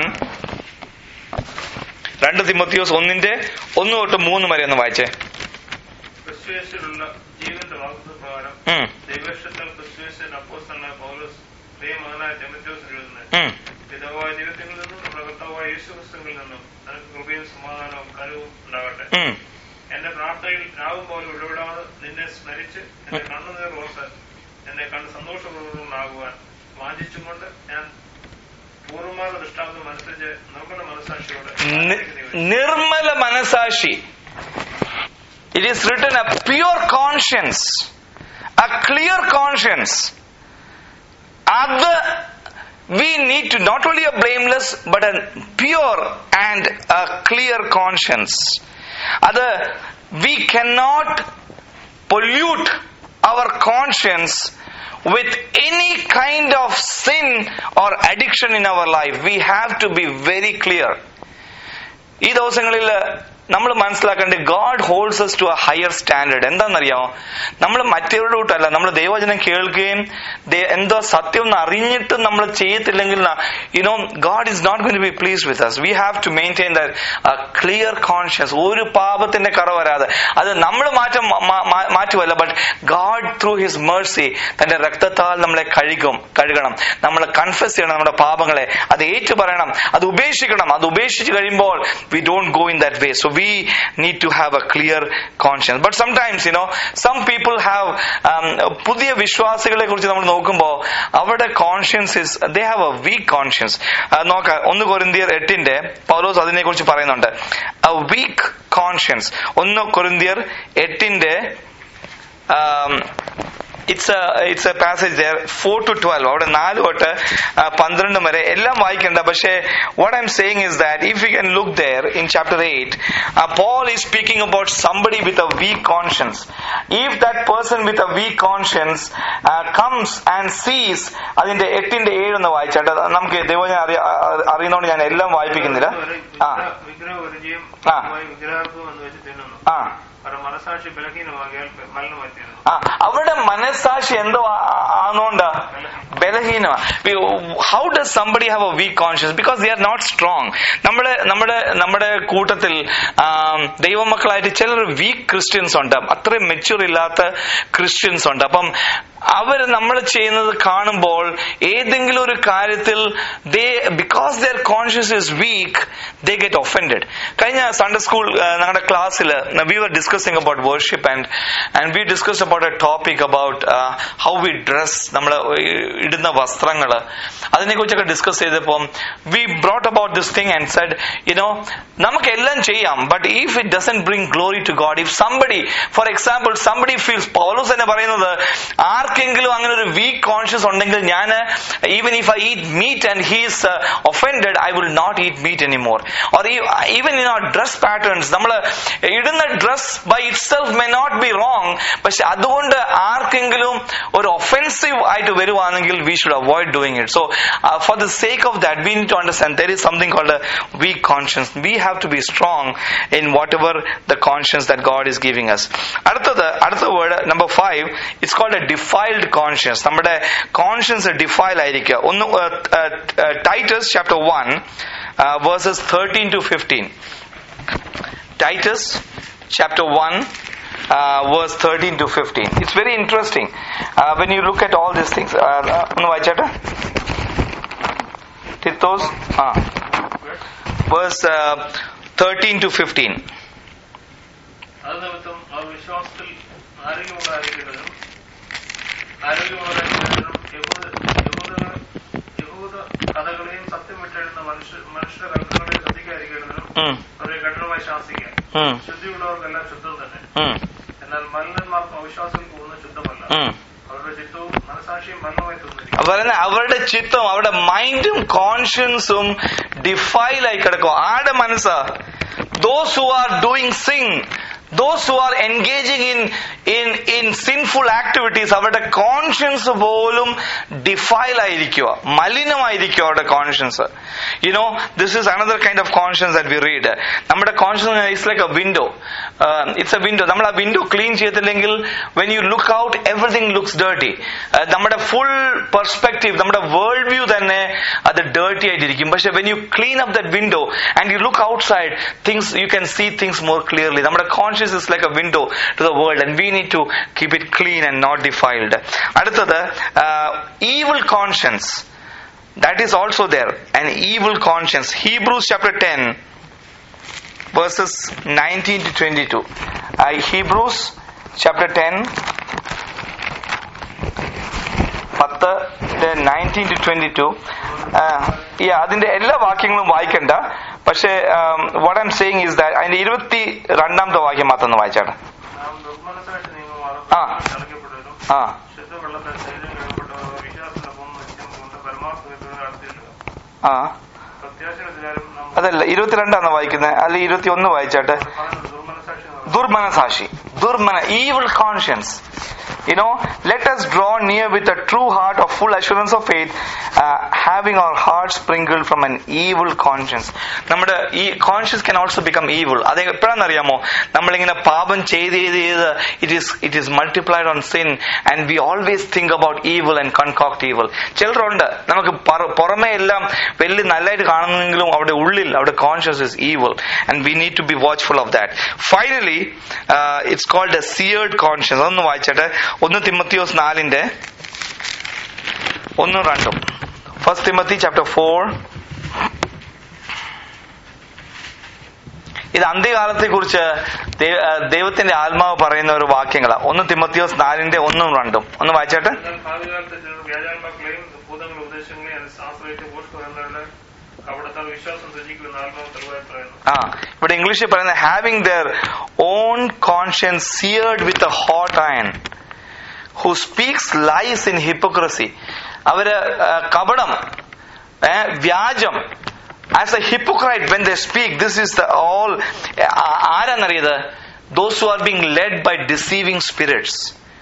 S1: രണ്ട് തിമത്തിയോസ് ഒന്നിന്റെ ഒന്ന് തൊട്ട് മൂന്ന് വരെ ഒന്ന് വായിച്ചേ
S2: ക്രിസ്തുയേശുവിലുള്ള ജീവന്റെ വാഗ്ദത്ത പ്രകാരം
S1: ഉം,
S2: ദൈവേഷ്ടത്താൽ ക്രിസ്തുയേശുവിന്റെ അപ്പോസ്തലനായ പൗലോസ് ദൈവമകനായ തിമോഥെയോസ് എഴുതുന്നത്
S1: ഉം.
S2: പിതാവായ ദൈവത്തിൽ നിന്നും നമ്മുടെ കർത്താവായ യേശു ക്രിസ്തുവിൽ നിന്നും നിനക്ക് കൃപയും സമാധാനവും കരവും ഉണ്ടാകട്ടെ
S1: ഉം.
S2: എന്റെ പ്രാർത്ഥനയിൽ രാവും പോലെ ഇടപെടാതെ നിന്നെ സ്മരിച്ച് എന്റെ കണ്ണുനീർ ഓർത്ത് എന്നെ കണ്ട് സന്തോഷപൂർവ്വമാകുവാൻ വാഞ്ചിച്ചുകൊണ്ട് ഞാൻ പൂർവ്വമായ ദൃഷ്ടാന്തം അനുസരിച്ച് നിർമ്മല മനസാക്ഷിയോടെ
S1: നി- നിർമ്മല മനസാക്ഷി it is written a pure conscience a clear conscience അത് we need to not only a blameless but a pure and a clear conscience അത് we cannot pollute our conscience with any kind of sin or addiction in our life we have to be very clear ഈ ദിവസങ്ങളിൽ നമ്മൾ മനസ്സിലാക്കേണ്ടത് God holds us to a higher standard എന്താണെന്നറിയാമോ നമ്മൾ മറ്റവരുടെ കൂട്ടല്ല നമ്മൾ ദൈവവചനം കേൾക്കുകയും ദേ- എന്തോ സത്യം എന്ന് അറിഞ്ഞിട്ട് നമ്മൾ ചെയ്യത്തില്ലെങ്കിൽ you know God is not goin be please with us we have to maintain the clear conscious ഒരു പാപത്തിന്റെ കറ വരാതെ അത് നമ്മൾ മാറ്റം മാ- മാ- മാറ്റുമല്ല but God through his mercy തന്റെ രക്തത്താൽ നമ്മളെ കഴുകും കഴുകണം നമ്മൾ കൺഫ്യസ് ചെയ്യണം നമ്മുടെ പാപങ്ങളെ അത് ഏറ്റു പറയണം അത് ഉപേക്ഷിക്കണം അത് ഉപേക്ഷിച്ച് കഴിയുമ്പോൾ we don't go in that way so we need to have a clear conscience but sometimes you know some people have പുതിയ വിശ്വാസികളെ കുറിച്ച് നമ്മൾ നോക്കുമ്പോൾ അവരുടെ conscience is they have a weak conscience നോക്കാം ഒന്ന് കൊരിന്തിയർ എട്ടിന്റെ പൗലോസ് അതിനെ കുറിച്ച് പറയുന്നുണ്ട് എ വീക്ക് കോൺഷ്യൻസ് ഒന്ന് കൊരിന്തിയർ എട്ടിന്റെ it's it's a passage there four to twelve അവിടെ നാല് തൊട്ട് ആ, പന്ത്രണ്ട് വരെ എല്ലാം വായിക്കണ്ട പക്ഷേ what I'm saying is that if you can look there in chapter eight Paul is speaking about somebody with a weak conscience if that person with a weak conscience comes and sees അതിന്റെ എട്ടിന്റെ ഏഴ് ഒന്ന് വായിച്ചാട്ടെ നമുക്ക് ദൈവം അറിയുന്നതുകൊണ്ട് ഞാൻ എല്ലാം വായിപ്പിക്കുന്നില്ല ആ
S2: വിഗ്രഹ പരിചയം
S1: ആ.
S2: വിഗ്രഹാർത്ഥം എന്ന് വെച്ച് തിന്നുന്നു
S1: ആ
S2: അവരുടെ മനസാക്ഷി ബലഹീനമാകിയാൽ മലിനമായി തീരുന്നു
S1: ആ അവരുടെ മനസ്സാക്ഷി എന്തോ ആ- ആ- ആണോണ്ടാ ബലഹീന how does somebody have a weak conscious because they are not strong നമ്മുടെ നമ്മുടെ നമ്മുടെ കൂട്ടത്തിൽ ആം, ദൈവമക്കളായിട്ട് ചിലർ വീക്ക് ക്രിസ്ത്യൻസ് ഉണ്ട് അത്രയും മെച്യൂർ ഇല്ലാത്ത ക്രിസ്ത്യൻസ് ഉണ്ട് അപ്പം അവർ നമ്മൾ ചെയ്യുന്നത് കാണുമ്പോൾ ഏതെങ്കിലും ഒരു കാര്യത്തിൽ they because their conscious is weak they get offended കഴിഞ്ഞ സൺഡേ സ്കൂൾ ഞങ്ങളുടെ ക്ലാസ്സിൽ we were discussing about worship and and we discuss about a topic about how we dress നമ്മൾ ഇടുന്ന വസ്ത്രങ്ങൾ അതിനെക്കുറിച്ചൊക്കെ ഡിസ്കസ് ചെയ്തപ്പോൾ we brought about this thing and said you know നമുക്കെല്ലാം ചെയ്യാം but if it doesn't bring glory to God if somebody for example somebody feels പൗലോസ് തന്നെ പറയുന്നത് ആർക്കെങ്കിലും അങ്ങനെ ഒരു വീക്ക് കോൺഷ്യസ് ഉണ്ടെങ്കിൽ ഞാൻ even if I eat meat and he's offended I will not eat meat anymore or even in our dress patterns നമ്മൾ ഇടുന്ന dress by itself may not be wrong പക്ഷെ അതുകൊണ്ട് ആർക്കെങ്കിലും ഒരു ഒഫൻസീവ് ആയിട്ട് വരുവാണെങ്കിൽ we should avoid doing it so for the sake of that we need to understand there is something called weak conscience we have to be strong in what ever the conscience that God is giving us അടുത്തത് അടുത്ത word number five it's called a defiled conscience നമ്മുടെ conscience defile ആയിരിക്കുക ഒന്ന് Titus chapter one verses thirteen to fifteen Titus chapter 1 uh, verse 13 to 15 it's very interesting uh, when you look at all these things uh, uh, ഒന്ന് വായിച്ചാട്ടെ തിത്തോസ് ആ verse uh, 13 to 15
S2: അത് നിമിത്തം അവർ വിശ്വാസത്തിൽ ആരോഗ്യമുള്ളതായിരിക്കേണ്ടതും ആരോഗ്യമുള്ളതായിരിക്കേണ്ടതും യഹൂദ യഹൂദ അഭൂത കഥകളെയും സത്യം വിട്ടെഴുന്ന മനുഷ്യ മനുഷ്യരുടെ കൽപ്പനകളെ ശ്രദ്ധിക്കാതിരിക്കുന്നതിനും
S1: ഉം,
S2: അവരെ കഠിനമായി ശാസിക്കുക
S1: ഉം,
S2: ശുദ്ധിയുള്ളവർക്കെല്ലാം ശുദ്ധം തന്നെ
S1: ഉം,
S2: എന്നാൽ മലിനന്മാർക്കും അവിശ്വാസികൾക്കും ഒന്നും ശുദ്ധമല്ല
S1: ഉം.
S2: അവരുടെ ചിത്തവും മനസാക്ഷിയും മലിനമായി തോന്നിരിക്കും
S1: അപ്പൊ പറയുന്ന അവരുടെ ചിത്തം അവരുടെ മൈൻഡും കോൺഷ്യൻസും ഡിഫൈലായി കിടക്കും ആരുടെ മനസ്സാ those who are doing sin those who are engaging in in in sinful activities അവരുടെ കോൺഷ്യൻസ് പോലും ഡിഫൈൽ ആയിരിക്കുക മലിനമായിരിക്കുക അവരുടെ conscience you know this is another kind of conscience that we read നമ്മുടെ conscience it's like a window it's a window നമ്മൾ ആ window clean ചെയ്തില്ലെങ്കിൽ when you look out everything looks dirty നമ്മുടെ full perspective നമ്മുടെ world view തന്നെ അത് dirty ആയിട്ടിരിക്കും പക്ഷെ when you clean up that window and you look outside things you can see things more clearly നമ്മുടെ conscious is like a window to the world and we need to keep it clean and not defiled അടുത്തത് evil conscience that is also there an evil conscience hebrews chapter 10 verses 19 to 22 uh, hebrews chapter 10 പത്ത് nineteen to twenty two ഈ അതിന്റെ എല്ലാ വാക്യങ്ങളും വായിക്കണ്ട പക്ഷേ what I'm saying is that അതിന്റെ ഇരുപത്തി രണ്ടാമത്തെ വാക്യം മാത്രം ഒന്ന് വായിച്ചാട്ടെ
S2: നാം ദുർമനസായിട്ട് നീങ്ങുമാറും
S1: ആ.
S2: തളയ്ക്കപ്പെട്ടവരും
S1: ആ
S2: ശുദ്ധ വെള്ളത്തിൽ ശരീരം കഴുകപ്പെട്ടവർ വിശ്വാസത്തിനൊപ്പം നിത്യം കൊണ്ട് പരമാർത്ഥ നടത്തിയില്ല
S1: ആ
S2: പ്രത്യാശയുടെ വിചാരം നാം
S1: അതല്ല ഇരുപത്തിരണ്ടാന്ന് വായിക്കുന്നത് അല്ലെ ഇരുപത്തി ഒന്ന് വായിച്ചാട്ടെ
S2: പറയുന്നത് ദുർമനസാക്ഷി എന്ന് പറയും.
S1: Durmanasashi, Durmana, evil conscience. You know, let us draw near with a true heart of full assurance of faith, uh, having our hearts sprinkled from an evil conscience. നമ്മുടെ ഈ conscious can also become evil. അത് എപ്പോഴാണെന്ന് അറിയാമോ നമ്മളിങ്ങനെ പാപം ചെയ്ത് ചെയ്ത് ചെയ്ത് it is it is multiplied on sin and we always think about evil and concoct evil ചിലരുണ്ട് നമുക്ക് പറ- പുറമേ എല്ലാം വലിയ നല്ലതായിട്ട് കാണുന്നെങ്കിലും അവിടെ ഉള്ളിൽ അവിടെ conscious is evil and we need to be watchful of that finally it's called a seared conscious അതൊന്ന് വായിച്ചട്ടെ ഒന്ന് തിമത്തിയോസ് നാലിന്റെ ഒന്നും രണ്ടും ഫസ്റ്റ് തിമത്തി ചാപ്റ്റർ ഫോർ ഇത് അന്ത്യകാലത്തെ കുറിച്ച് ദൈവത്തിന്റെ ആത്മാവ് പറയുന്ന ഒരു വാക്യങ്ങളാണ് ഒന്ന് തിമത്തിയോസ് നാലിന്റെ ഒന്നും രണ്ടും ഒന്ന് വായിച്ചേട്ടെ
S2: എന്നാൽ ഭാവികാലത്ത് ചിലർ വ്യാജാത്മാക്കളെയും ഭൂതങ്ങളുടെ ഉപദേശങ്ങളെയും ആശ്രയിച്ച് ഭൂഷ്പരങ്ങളുടെ അവിടുത്തെ വിശ്വാസം ത്യജിക്കുമെന്ന് ആത്മാവ് തെളിവായി പറയുന്നു
S1: ആ ഇവിടെ ഇംഗ്ലീഷിൽ പറയുന്നത് having their own conscience seared with a hot iron who speaks lies in hypocrisy അവര് ആ, കപടം ഏ, വ്യാജം as a hypocrite when the speak this is the all ആരാന്നറിയത് those who are being led by deceiving spirits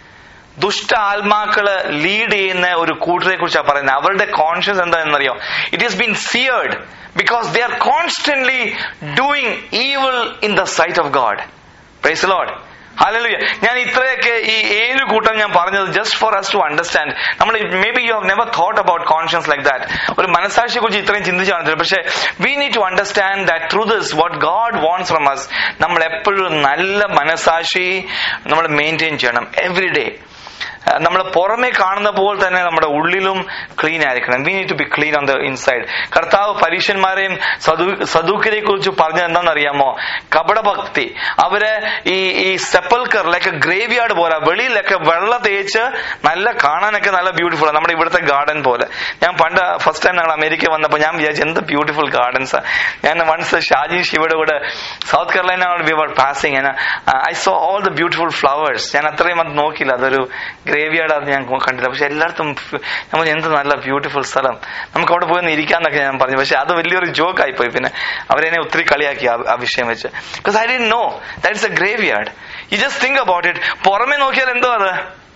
S1: ദുഷ്ട ആത്മാക്കള് lead ചെയ്യുന്ന ഒരു കൂട്ടരെ കുറിച്ചാണ് പറയുന്നത് അവരുടെ കോൺഷ്യസ് എന്താണെന്നറിയോ it is been seared because they are constantly doing evil in the sight of God praise Lord hallelujah ഞാൻ ഇത്രയൊക്കെ ഈ ഏഴ് കൂട്ടം ഞാൻ പറഞ്ഞത് just for us to understand നമ്മൾ may be you have never thought about conscience like that ഒരു മനസാക്ഷിയെ കുറിച്ച് ഇത്രയും ചിന്തിച്ചു കാണത്തില്ല പക്ഷേ we need to understand that through this what God wants from us നമ്മൾ എപ്പോഴും നല്ല മനസാക്ഷി നമ്മൾ മെയിൻറ്റെയിൻ ചെയ്യണം എവറി ഡേ നമ്മൾ പുറമേ കാണുന്ന പോലെ തന്നെ നമ്മുടെ ഉള്ളിലും ക്ലീൻ ആയിരിക്കണം we need to be clean on the inside കർത്താവ് പരീക്ഷന്മാരെയും സദൂക്കിനെ കുറിച്ച് പറഞ്ഞത് എന്താണെന്നറിയാമോ കപടഭക്തി അവര് ഈ ഈ സെപ്പൽക്കർ ലൈക്ക് ഗ്രേവ് യാർഡ് പോലെ വെളിയിലൊക്കെ വെള്ള തേച്ച് നല്ല കാണാനൊക്കെ നല്ല ബ്യൂട്ടിഫുൾ നമ്മുടെ ഇവിടുത്തെ ഗാർഡൻ പോലെ ഞാൻ പണ്ട് ഫസ്റ്റ് ടൈം ഞങ്ങൾ അമേരിക്ക വന്നപ്പോൾ ഞാൻ വിചാരിച്ചു എന്ത് ബ്യൂട്ടിഫുൾ ഗാർഡൻസ് ഞാൻ വൺസ് ഷാജി ശിവയുടെ കൂടെ South Carolina we were passing I saw all the beautiful flowers ഞാൻ അത്രയും അത് നോക്കിയില്ല അതൊരു ഗ്രേവിയാർഡ് അത് ഞാൻ കണ്ടില്ല പക്ഷെ എല്ലായിടത്തും ഫ്- നമ്മൾ എന്ത് നല്ല ബ്യൂട്ടിഫുൾ സ്ഥലം നമുക്ക് അവിടെ പോയി ഒന്ന് ഇരിക്കാന്നൊക്കെ ഞാൻ പറഞ്ഞു പക്ഷെ അത് വലിയൊരു ജോക്ക് ആയിപ്പോയി പിന്നെ അവരെന്നെ ഒത്തിരി കളിയാക്കി ആ- ആ വിഷയം വെച്ച് ബിക്കോസ് ഐ ഡി know that's a graveyard you just think about it പുറമെ നോക്കിയാൽ എന്തോ അത്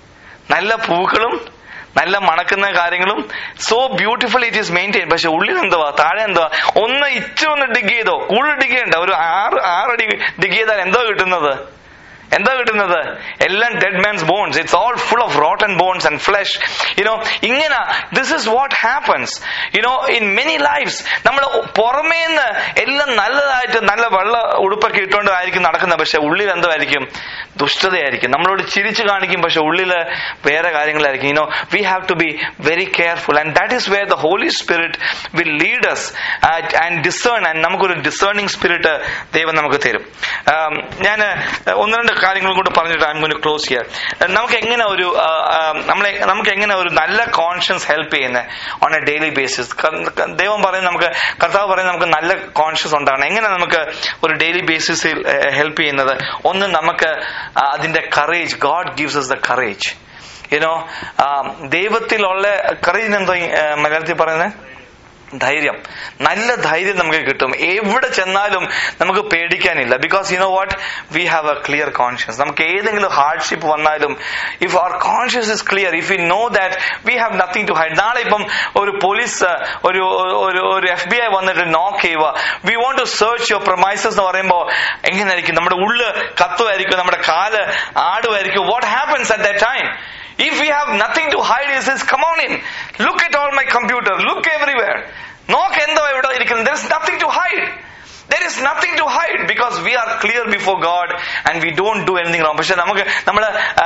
S1: നല്ല പൂക്കളും നല്ല മണക്കുന്ന കാര്യങ്ങളും so beautiful it is maintain പക്ഷെ ഉള്ളിൽ എന്തുവാ താഴെ എന്തുവാ ഒന്ന് ഇച്ച ഒന്ന് ഡിഗ് ചെയ്തോ കൂടുതൽ ഡിഗ് ചെയ്യണ്ട ഒരു ആറ് ആറടി ഡിഗ് ചെയ്താൽ എന്തോ കിട്ടുന്നത് എന്താ കിട്ടുന്നത് എല്ലാം dead man's bones it's all full of rotten bones and flesh you know ഇങ്ങനെ this is what happens you know in many lifes നമ്മൾ പുറമേന്ന് എല്ലാം നല്ലതായിട്ട് നല്ല വെള്ള ഉടുപ്പൊക്കെ ഇട്ടുകൊണ്ടായിരിക്കും നടക്കുന്നത് പക്ഷെ ഉള്ളിൽ എന്തായിരിക്കും ദുഷ്ടതയായിരിക്കും നമ്മളോട് ചിരിച്ചു കാണിക്കും പക്ഷെ ഉള്ളിൽ വേറെ കാര്യങ്ങളായിരിക്കും you know we have to be very careful and that is where the Holy Spirit will lead us and discern and നമുക്കൊരു ഡിസേണിങ് സ്പിരിറ്റ് ദൈവം നമുക്ക് തരും ഞാൻ ഒന്ന് രണ്ട് കാര്യങ്ങളും കൂടെ പറഞ്ഞിട്ട് ഐ എം ക്ലോസ് ചെയ്യാൻ നമുക്ക് എങ്ങനെ ഒരു ആ, ആ, നമ്മളെ നമുക്ക് എങ്ങനെ ഒരു നല്ല കോൺഷ്യൻസ് ഹെൽപ്പ് ചെയ്യുന്നത് ഓൺ എ ഡെയിലി ബേസിസ് ദൈവം പറയും നമുക്ക് കർത്താവ് പറയും നമുക്ക് നല്ല കോൺഷ്യസ് ഉണ്ടാകണം എങ്ങനെ നമുക്ക് ഒരു ഡെയിലി ബേസിസിൽ ഹെൽപ്പ് ചെയ്യുന്നത് ഒന്ന് നമുക്ക് ആ, അതിന്റെ courage God gives us the courage you know ദൈവത്തിലുള്ള കറേജിന് എന്തോ ആ, മലയാളത്തിൽ പറയുന്നത് ധൈര്യം നല്ല ധൈര്യം നമുക്ക് കിട്ടും എവിടെ ചെന്നാലും നമുക്ക് പേടിക്കാനില്ല because you know what we have a clear conscience നമുക്ക് ഏതെങ്കിലും ഹാർഡ്ഷിപ്പ് വന്നാലും if our conscious is clear if you know that we have nothing to hide നാളെ ഇപ്പം ഒരു പോലീസ് ഒരു ഒരു ഒരു എഫ് ബി ഐ വന്നിട്ട് നോക്ക് ചെയ്യുക we want to search your promises എന്ന് പറയുമ്പോൾ എങ്ങനെയായിരിക്കും നമ്മുടെ ഉള്ള് കത്തുമായിരിക്കും നമ്മുടെ കാല് ആടുമായിരിക്കും what happens at that time If we have nothing to hide, he says, come on in. Look at all my computer. Look everywhere. നോക്ക് എന്തോ ഇവിടെ ഇരിക്കുന്നത് there is nothing to hide there is nothing to hide because we are clear before God and we don't do anything wrong പക്ഷെ നമുക്ക് നമ്മൾ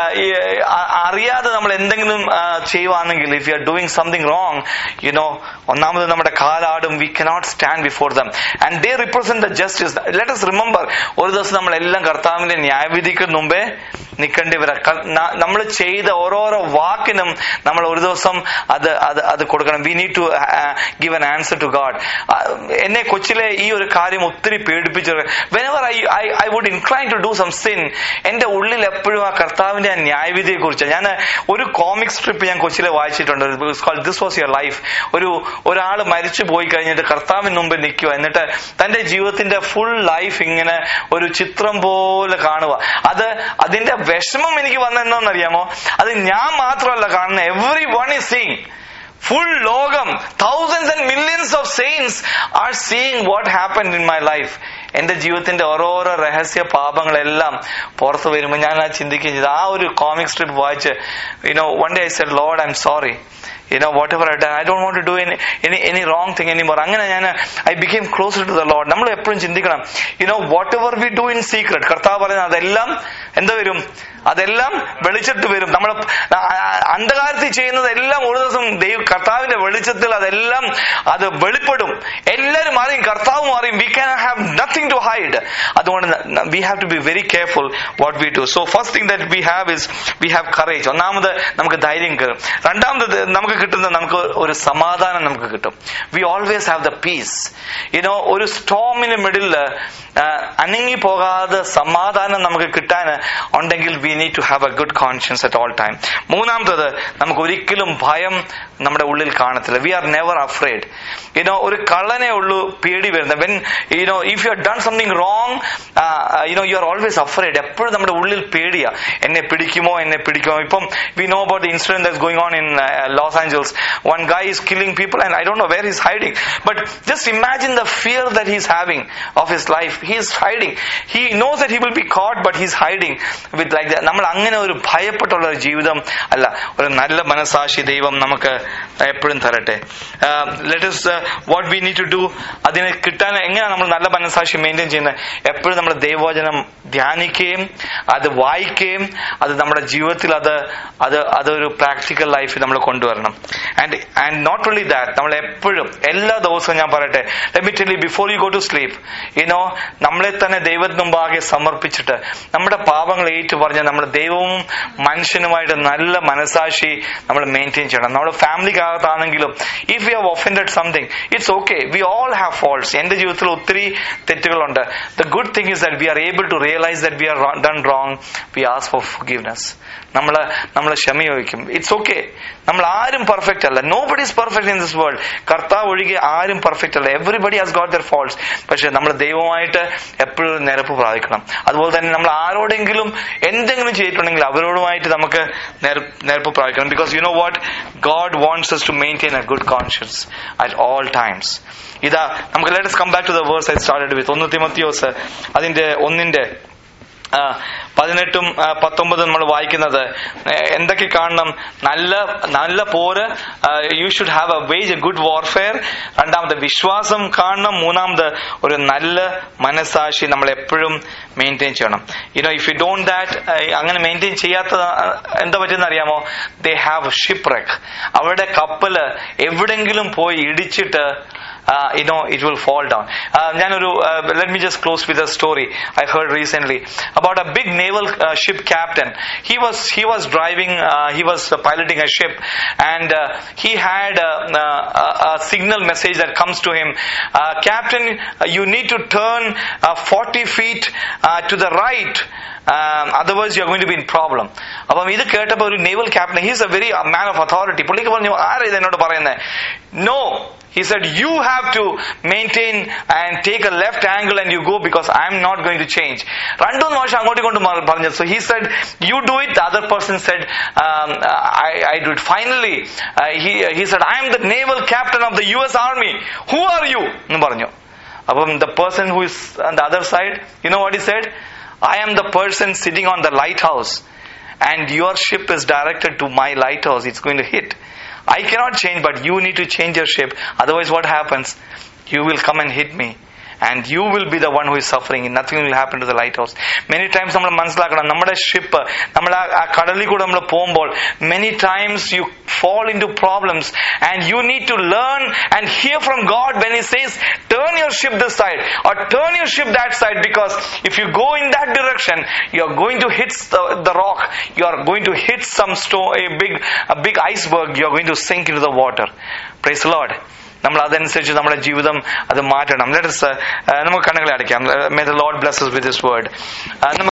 S1: അറിയാതെ നമ്മൾ എന്തെങ്കിലും ആ, ചെയ്യുവാണെങ്കിൽ if you are doing something wrong you know ഒന്നാമത് നമ്മുടെ കാലാടും we cannot stand before them and they represent the justice let us remember ഒരു ദിവസം നമ്മളെല്ലാം കർത്താവിന്റെ ന്യായവിധിക്ക് മുമ്പേ നിൽക്കേണ്ടി വരാം നമ്മൾ ചെയ്ത ഓരോരോ വാക്കിനും നമ്മൾ ഒരു ദിവസം അത് അത് അത് കൊടുക്കണം we need to give an answer to God എന്നെ കൊച്ചിലെ ഈ ഒരു കാര്യം ഒത്തിരി പേടിപ്പിച്ചു whenever I I I would incline to do some sin എന്റെ ഉള്ളിൽ എപ്പോഴും ആ കർത്താവിന്റെ ആ ന്യായവിധിയെ കുറിച്ച് ഞാൻ ഒരു കോമിക് സ്ട്രിപ്പ് ഞാൻ കൊച്ചിലെ വായിച്ചിട്ടുണ്ട് ദിസ് വാസ് യുവർ ലൈഫ് ഒരു ഒരാൾ മരിച്ചു പോയി കഴിഞ്ഞിട്ട് കർത്താവിന് മുമ്പ് നിൽക്കുക എന്നിട്ട് തന്റെ ജീവിതത്തിന്റെ ഫുൾ ലൈഫ് ഇങ്ങനെ ഒരു ചിത്രം പോലെ കാണുക അത് അതിന്റെ വിഷമം എനിക്ക് വന്നെന്നറിയാമോ അത് ഞാൻ മാത്രമല്ല കാണുന്നത് everyone is seeing full ലോകം thousands and millions of saints are seeing what happen in my life എന്റെ ജീവിതത്തിന്റെ ഓരോരോ രഹസ്യ പാപങ്ങളെല്ലാം പുറത്തു വരുമ്പോൾ ഞാൻ ആ ചിന്തിക്കുകയും ചെയ്തു ആ ഒരു കോമിക് സ്ട്രിപ്പ് വായിച്ച് you know one day I said Lord I'm sorry you know whatever I done I don't want to do any any any wrong thing anymore അങ്ങനെ ഞാൻ I became closer to the Lord നമ്മൾ എപ്പോഴും ചിന്തിക്കണം you know whatever we do in secret കർത്താവ് പറയുന്നത് അതെല്ലാം എന്താ വരും അതെല്ലാം വെളിച്ചത്ത് വരും നമ്മൾ അന്ധകാരത്തിൽ ചെയ്യുന്നതെല്ലാം ഒരു ദിവസം ദൈവ കർത്താവിന്റെ വെളിച്ചത്തിൽ അതെല്ലാം അത് വെളിപ്പെടും എല്ലാവരും അറിയും കർത്താവും അറിയും we can have nothing to hide അതുകൊണ്ട് we have to be very careful what we do so first thing that we have is we have courage ഒന്നാമത് നമുക്ക് ധൈര്യം കയറും രണ്ടാമത് നമുക്ക് കിട്ടുന്ന നമുക്ക് ഒരു സമാധാനം നമുക്ക് കിട്ടും we always have the peace you know ഒരു സ്റ്റോമിന് മിഡിൽ അനങ്ങി പോകാതെ സമാധാനം നമുക്ക് കിട്ടാൻ ഉണ്ടെങ്കിൽ we need to have a good conscience at all time മൂന്നാമത്തത് നമുക്ക് ഒരിക്കലും ഭയം നമ്മുടെ ഉള്ളിൽ കാണത്തില്ല we are never afraid you know ഒരു കള്ളനെ ഉള്ളൂ പേടി വരുന്നത് when you know if you have done something wrong you know you are always afraid എപ്പോഴും നമ്മുടെ ഉള്ളിൽ പേടിയാ എന്നെ പിടിക്കുമോ എന്നെ പിടിക്കുമോ ഇപ്പം we know about the incident that's going on in Los Angeles one guy is killing people and I don't know where is hiding but just imagine the fear that he's having of his life he is hiding he knows that he will be caught but he's hiding with like നമ്മൾ അങ്ങനെ ഒരു ഭയപ്പെട്ടുള്ള ഒരു ജീവിതം അല്ല ഒരു നല്ല മനസാക്ഷി ദൈവം നമുക്ക് എപ്പോഴും തരട്ടെ let's what we need to do അതിന് കിട്ടാൻ എങ്ങനെയാണ് നമ്മൾ നല്ല മനസാക്ഷി മെയിൻറ്റെയിൻ ചെയ്യുന്നത് എപ്പോഴും നമ്മൾ ദൈവവചനം ധ്യാനിക്കുകയും അത് വായിക്കുകയും അത് നമ്മുടെ ജീവിതത്തിൽ അത് അത് അതൊരു പ്രാക്ടിക്കൽ ലൈഫിൽ നമ്മൾ കൊണ്ടുവരണം and and not only that നമ്മൾ എപ്പോഴും എല്ലാ ദിവസവും ഞാൻ പറയട്ടെ ലെമിറ്റലി before you go to sleep you know നമ്മളെ തന്നെ ദൈവത്തിന് മുമ്പാകെ സമർപ്പിച്ചിട്ട് നമ്മുടെ പാപങ്ങൾ ഏറ്റു പറഞ്ഞ് നമ്മുടെ ദൈവവും മനുഷ്യനുമായിട്ട് നല്ല മനസാക്ഷി നമ്മൾ മെയിൻറ്റെയിൻ ചെയ്യണം നമ്മുടെ ഫാമിലിക്കകത്താണെങ്കിലും if you have offended something it's okay we all have faults എന്റെ ജീവിതത്തിൽ ഒത്തിരി തെറ്റുകളുണ്ട് the good thing is that we are able to realise that we are done wrong we ask for forgiveness നമ്മൾ നമ്മൾ ക്ഷമ ചോദിക്കും ഇറ്റ്സ് ഓക്കെ നമ്മൾ ആരും പെർഫെക്റ്റ് അല്ല nobody is perfect in this world കർത്താവ് ഒഴികെ ആരും പെർഫെക്റ്റ് അല്ല everybody has got their faults പക്ഷെ നമ്മൾ ദൈവമായിട്ട് എപ്പോഴും നിരപ്പ് പ്രാപിക്കണം അതുപോലെ തന്നെ നമ്മൾ ആരോടെങ്കിലും എന്തെങ്കിലും ചെയ്തിട്ടുണ്ടെങ്കിൽ അവരോടുമായിട്ട് നമുക്ക് നിരപ്പ് പ്രാപിക്കണം because you know what God wants us to maintain a good conscience at all times ഇതാ നമുക്ക് let's come back to the verse I started with ഒന്ന് തിമത്തിയോസ് അതിന്റെ ഒന്നിന്റെ ആ, പതിനെട്ടും ആ, പത്തൊമ്പതും നമ്മൾ വായിക്കുന്നത് ഏ, എന്തൊക്കെ കാണണം നല്ല നല്ല പോര് you should have a wage a good warfare രണ്ടാമത് വിശ്വാസം കാണണം മൂന്നാമത് ഒരു നല്ല മനസാക്ഷി നമ്മൾ എപ്പോഴും മെയിൻറ്റെയിൻ ചെയ്യണം you know if you don't that അങ്ങനെ മെയിൻറ്റെയിൻ ചെയ്യാത്ത ആ, എന്താ പറ്റുന്ന അറിയാമോ ദേ ഹാവ് ഷിപ്പ് റെക്ക് അവരുടെ കപ്പല് എവിടെങ്കിലും പോയി ഇടിച്ചിട്ട് uh, you know it will fall down uh, ഞാനൊരു uh, let me just close with a story I heard recently about a big naval uh, ship captain he was he was driving uh, he was uh, piloting a ship and uh, he had a, a, a signal message that comes to him uh, captain uh, you need to turn uh, 40 feet uh, to the right um, otherwise you're going to be in problem അപ്പം ഇത് കേട്ടപ്പോൾ ഒരു naval captain he's a very man of authority പുള്ളിക്ക് പറഞ്ഞു ആരാ ഇത് എന്നോട് പറയുന്നത് no he said you have to maintain and take a left angle and you go because i'm not going to change രണ്ടു മൂന്ന് വർഷം അങ്ങോട്ടും ഇങ്ങോട്ടും മാറി പറഞ്ഞു so he said you do it the other person said um, I, I do it finally uh, he, he said i am the naval captain of the us army who are you എന്ന് പറഞ്ഞു അപ്പം the person who is on the other side you know what he said I am the person sitting on the lighthouse and your ship is directed to my lighthouse. It's going to hit. I cannot change, but you need to change your ship. Otherwise, what happens? You will come and hit me. And you will be the one who is suffering. Nothing will happen to the lighthouse. Many times നമ്മൾ മനസ്സിലാക്കണം നമ്മുടെ ship നമ്മൾ ആ ആ കടലിൽ കൂടെ നമ്മൾ പോകുമ്പോൾ many times you fall into problems and you need to learn and hear from God when He says, turn your ship this side or turn your ship that side because if you go in that direction, you are going to hit the, the rock, you are going to hit some stone, a big, a big iceberg, you are going to sink into the water. Praise the Lord. നമ്മൾ അതനുസരിച്ച് നമ്മുടെ ജീവിതം അത് മാറ്റണം let's നമുക്ക് കണ്ണുകളെ അടയ്ക്കാം may the Lord bless us with this word